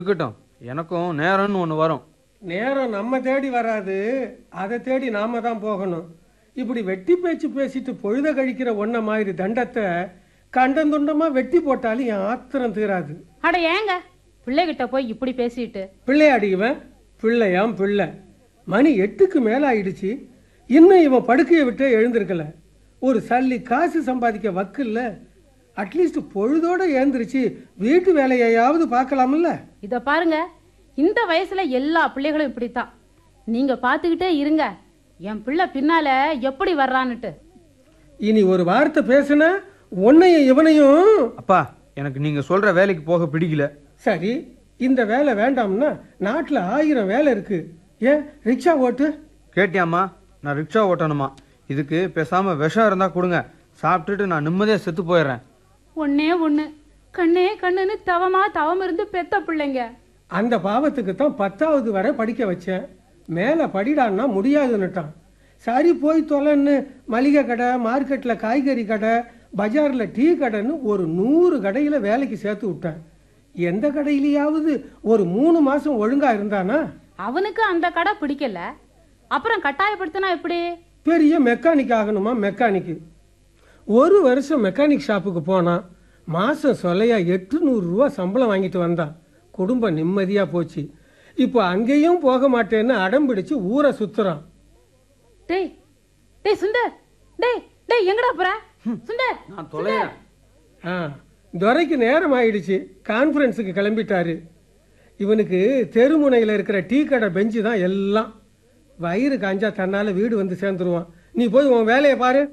இருக்கட்டும் எனக்கும் நேரம்னு ஒன்று வரும் நேரம் நம்ம தேடி வராது அதை தேடி நாம தான் போகணும் இப்படி வெட்டி பேச்சு பேசிட்டு பொழுத கழிக்கிற ஒன்ன மாதிரி தண்டத்தை கண்டந்துண்டமா வெட்டி போட்டாலும் என் ஆத்திரம் தீராது அட ஏங்க பிள்ளைகிட்ட போய் இப்படி பேசிட்டு பிள்ளையாடி இவன் பிள்ளையாம் பிள்ளை மணி எட்டுக்கு மேல ஆயிடுச்சு இன்னும் இவன் படுக்கையை விட்டே எழுந்திருக்கல ஒரு சல்லி காசு சம்பாதிக்க வக்கில்ல அட்லீஸ்ட் பொழுதோட எழுந்திருச்சு வீட்டு வேலையையாவது பார்க்கலாம்ல இத பாருங்க இந்த வயசுல எல்லா பிள்ளைகளும் இப்படித்தான் நீங்க பாத்துக்கிட்டே இருங்க என் பிள்ளை பின்னால எப்படி வர்றான்னுட்டு இனி ஒரு வார்த்தை பேசுனா உன்னையும் இவனையும் அப்பா எனக்கு நீங்கள் சொல்கிற வேலைக்கு போக பிடிக்கல சரி இந்த வேலை வேண்டாம்னா நாட்டில் ஆயிரம் வேலை இருக்கு ஏன் ரிக்ஷா ஓட்டு கேட்டியாம்மா நான் ரிக்ஷா ஓட்டணுமா இதுக்கு பேசாமல் விஷம் இருந்தால் கொடுங்க சாப்பிட்டுட்டு நான் நிம்மதியாக செத்து போயிடுறேன் ஒண்ணே ஒண்ணு கண்ணே கண்ணுன்னு தவமா தவம் இருந்து பெத்த பிள்ளைங்க அந்த பாவத்துக்கு தான் பத்தாவது வரை படிக்க வச்சேன் மேலே படிடான்னா முடியாதுன்னுட்டான் சரி போய் தொலைன்னு மளிகை கடை மார்க்கெட்டில் காய்கறி கடை பஜாரில் டீ கடைன்னு ஒரு நூறு கடையில் வேலைக்கு சேர்த்து விட்டேன் எந்த கடையிலையாவது ஒரு மூணு மாதம் ஒழுங்காக இருந்தானா அவனுக்கு அந்த கடை பிடிக்கல அப்புறம் கட்டாயப்படுத்தினா எப்படி பெரிய மெக்கானிக் ஆகணுமா மெக்கானிக்கு ஒரு வருஷம் மெக்கானிக் ஷாப்புக்கு போனான் மாதம் சொல்லையா எட்டுநூறுரூவா சம்பளம் வாங்கிட்டு வந்தான் குடும்பம் நிம்மதியாக போச்சு இப்போ அங்கேயும் போக மாட்டேன்னு அடம் பிடிச்சு ஊரை சுத்துறான் டேய் டேய் சுந்தர் டேய் டேய் எங்கடா போற சுந்தர் நான் தொலைகிறேன் ஆ துரைக்கு நேரம் ஆயிடுச்சு கான்ஃபரன்ஸுக்கு கிளம்பிட்டாரு இவனுக்கு தெருமுனையில் இருக்கிற டீ கடை பெஞ்சு தான் எல்லாம் வயிறு காஞ்சா தன்னால் வீடு வந்து சேர்ந்துருவான் நீ போய் உன் வேலையை பாரு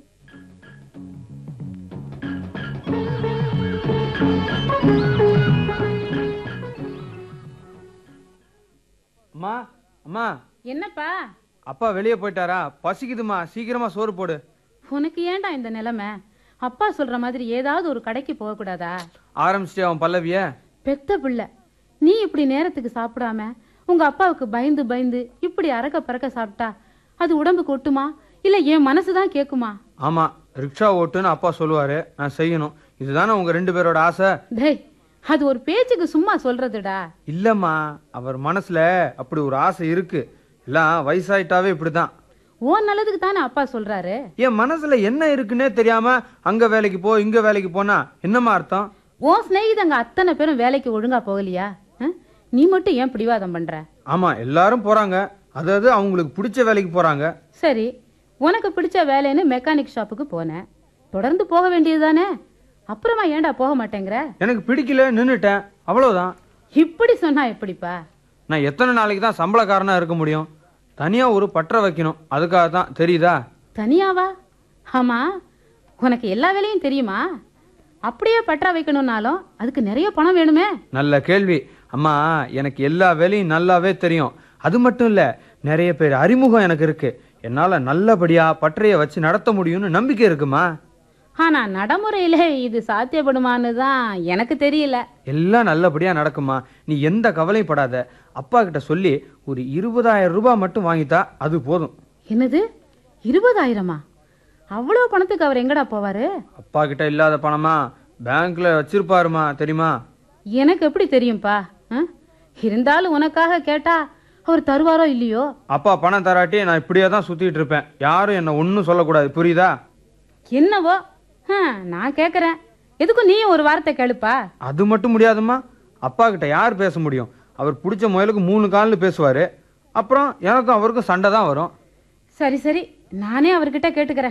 அம்மா அம்மா என்னப்பா அப்பா வெளியே போயிட்டாரா பசிக்குதுமா சீக்கிரமா சோறு போடு உனக்கு ஏன்டா இந்த நிலைமை அப்பா சொல்ற மாதிரி ஏதாவது ஒரு கடைக்கு போக கூடாதா ஆரம்பிச்சிட்டே அவன் பல்லவிய பெத்த பிள்ளை நீ இப்படி நேரத்துக்கு சாப்பிடாம உங்க அப்பாவுக்கு பயந்து பயந்து இப்படி அறக்க பறக்க சாப்பிட்டா அது உடம்புக்கு ஒட்டுமா இல்ல என் மனசு தான் கேக்குமா ஆமா ரிக்ஷா ஓட்டுன்னு அப்பா சொல்லுவாரு நான் செய்யணும் இதுதானே உங்க ரெண்டு பேரோட ஆசை டேய் அது ஒரு பேச்சுக்கு சும்மா சொல்றதுடா இல்லம்மா அவர் மனசுல அப்படி ஒரு ஆசை இருக்கு எல்லாம் வயசாயிட்டாவே இப்படிதான் ஓ நல்லதுக்கு தானே அப்பா சொல்றாரு என் மனசுல என்ன இருக்குன்னே தெரியாம அங்க வேலைக்கு போ இங்க வேலைக்கு போனா என்னம்மா அர்த்தம் ஓ சிநேகிதங்க அத்தனை பேரும் வேலைக்கு ஒழுங்கா போகலையா அஹ்? நீ மட்டும் ஏன் பிடிவாதம் பண்ற ஆமா எல்லாரும் போறாங்க அதாவது அவங்களுக்கு பிடிச்ச வேலைக்கு போறாங்க சரி உனக்கு பிடிச்ச வேலைன்னு மெக்கானிக் ஷாப்புக்கு போனேன் தொடர்ந்து போக வேண்டியதுதானே அப்புறமா ஏன்டா போக மாட்டேங்கிற எனக்கு பிடிக்கல நின்னுட்டேன் அவ்வளவுதான் இப்படி சொன்னா எப்படிப்பா நான் எத்தனை நாளைக்கு தான் சம்பளக்காரனா இருக்க முடியும் தனியா ஒரு பற்ற வைக்கணும் அதுக்காக தான் தெரியுதா தனியாவா ஆமா உனக்கு எல்லா வேலையும் தெரியுமா அப்படியே பற்றா வைக்கணும்னாலும் அதுக்கு நிறைய பணம் வேணுமே நல்ல கேள்வி அம்மா எனக்கு எல்லா வேலையும் நல்லாவே தெரியும் அது மட்டும் இல்ல நிறைய பேர் அறிமுகம் எனக்கு இருக்கு என்னால நல்லபடியா பற்றைய வச்சு நடத்த முடியும்னு நம்பிக்கை இருக்குமா ஆனா நடைமுறையில இது சாத்தியப்படுமான்னு தான் எனக்கு தெரியல எல்லாம் நல்லபடியா நடக்குமா நீ எந்த கவலையும் படாத அப்பா கிட்ட சொல்லி ஒரு இருபதாயிரம் ரூபாய் மட்டும் வாங்கித்தா அது போதும் என்னது இருபதாயிரமா அவ்வளோ பணத்துக்கு அவர் எங்கடா போவாரு அப்பா கிட்ட இல்லாத பணமா பேங்க்ல வச்சிருப்பாருமா தெரியுமா எனக்கு எப்படி தெரியும்பா ஆ? இருந்தாலும் உனக்காக கேட்டா அவர் தருவாரோ இல்லையோ அப்பா பணம் தராட்டி நான் இப்படியே தான் சுத்திட்டு இருப்பேன் யாரும் என்ன ஒன்றும் சொல்லக்கூடாது புரியுதா என்னவோ ஆ, நான் கேக்குறேன் எதுக்கும் நீயும் ஒரு வார்த்தை கேளுப்பா அது மட்டும் முடியாதும்மா அப்பா கிட்ட யார் பேச முடியும் அவர் பிடிச்ச முயலுக்கு மூணு காலில் பேசுவாரு அப்புறம் எனக்கும் அவருக்கும் சண்டை தான் வரும் சரி சரி நானே அவர்கிட்ட கேட்டுக்கிறேன்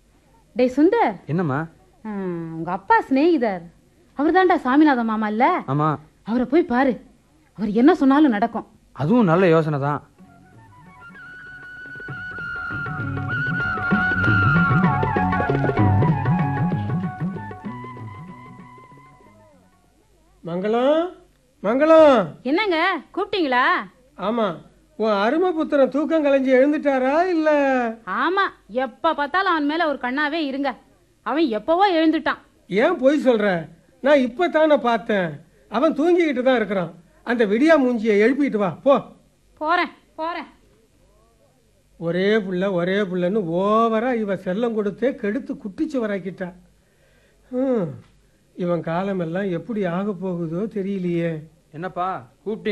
டேய் சுந்தர் என்னம்மா ஆ, உங்க அப்பா சிநேகிதர் அவர் தான்டா சாமிநாத மாமா இல்ல ஆமா அவரை போய் பாரு அவர் என்ன சொன்னாலும் நடக்கும் அதுவும் நல்ல யோசனை தான் மங்களம் மங்களம் என்னங்க கூப்பிட்டீங்களா ஆமா உன் அருமை புத்திரன் தூக்கம் கலைஞ்சு எழுந்துட்டாரா இல்ல ஆமா எப்ப பார்த்தாலும் அவன் மேல ஒரு கண்ணாவே இருங்க அவன் எப்பவோ எழுந்துட்டான் ஏன் பொய் சொல்ற நான் இப்பதானே பார்த்தேன் அவன் தூங்கிக்கிட்டு தான் இருக்கிறான் அந்த விடியா மூஞ்சியை எழுப்பிட்டு வா போ போறேன் போறேன் ஒரே புள்ள ஒரே புள்ளன்னு ஓவரா இவ செல்லம் கொடுத்தே கெடுத்து குட்டிச்சு வராக்கிட்டா ஹம், இவன் காலமெல்லாம் எப்படி ஆக போகுதோ தெரியலையே என்னப்பா கூப்பிட்டீங்க